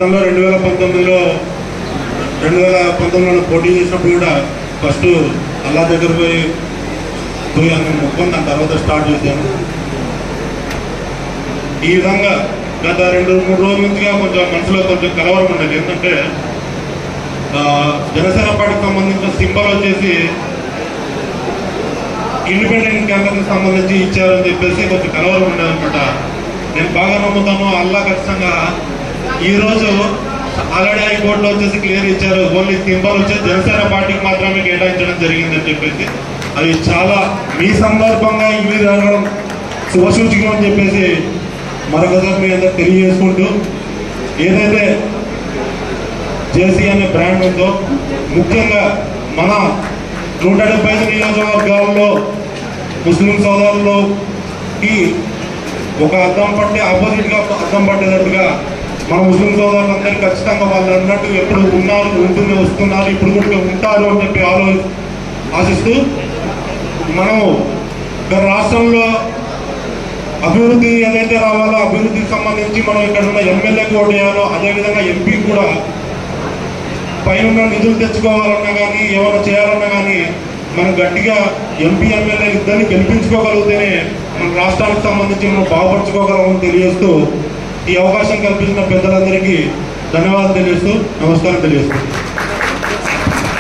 గతంలో రెండు వేల పంతొమ్మిదిలో రెండు వేల పంతొమ్మిదిలో పోటీ చేసినప్పుడు కూడా ఫస్ట్ అల్లా దగ్గర పోయి పోయి అన్న మొక్కుని దాని తర్వాత స్టార్ట్ చేశాను ఈ విధంగా గత రెండు మూడు రోజుల నుంచిగా కొంచెం మనసులో కొంచెం కలవరం ఉండేది ఏంటంటే ఆ, జనసేన పార్టీకి సంబంధించిన సింబల్ వచ్చేసి ఇండిపెండెంట్ క్యాంపెయిన్ సంబంధించి ఇచ్చారని చెప్పేసి కొంచెం కలవరం ఉండేదన్నమాట నేను బాగా నమ్ముతాను అల్లా ఖచ్చితంగా ఈ రోజు ఆల్రెడీ హైకోర్టులో వచ్చేసి క్లియర్ ఇచ్చారు ఓన్లీ సింబల్ వచ్చేసి జనసేన పార్టీకి మాత్రమే కేటాయించడం జరిగిందని చెప్పేసి అది చాలా మీ సందర్భంగా ఇవి జరగడం శుభసూచకం అని చెప్పేసి మరొకసారి మీ అందరు తెలియజేసుకుంటూ ఏదైతే జేసీ అనే బ్రాండ్ ఉందో ముఖ్యంగా మన నూట డెబ్బై ఐదు నియోజకవర్గాల్లో ముస్లిం సోదరులకి ఒక అద్దం పట్టి ఆపోజిట్ గా అద్దం పట్టేటట్టుగా మన ముస్లిం సోదరులందరూ ఖచ్చితంగా వాళ్ళు అన్నట్టు ఎప్పుడు ఉన్నారు ఉంటుంది వస్తున్నారు ఇప్పుడు కూడా ఉంటారు అని చెప్పి ఆలో ఆశిస్తూ మనము ఇక్కడ రాష్ట్రంలో అభివృద్ధి ఏదైతే రావాలో అభివృద్ధికి సంబంధించి మనం ఇక్కడ ఉన్న ఎమ్మెల్యేకి ఓటు వేయాలో అదేవిధంగా ఎంపీ కూడా పైన ఉన్న నిధులు తెచ్చుకోవాలన్నా కానీ ఏమైనా చేయాలన్నా కానీ మనం గట్టిగా ఎంపీ ఎమ్మెల్యే ఇద్దరిని గెలిపించుకోగలిగితేనే మన రాష్ట్రానికి సంబంధించి మనం బాగుపరచుకోగలమని తెలియజేస్తూ ఈ అవకాశం కల్పించిన పెద్దలందరికీ ధన్యవాదాలు తెలియజేస్తూ నమస్కారం తెలియజేస్తూ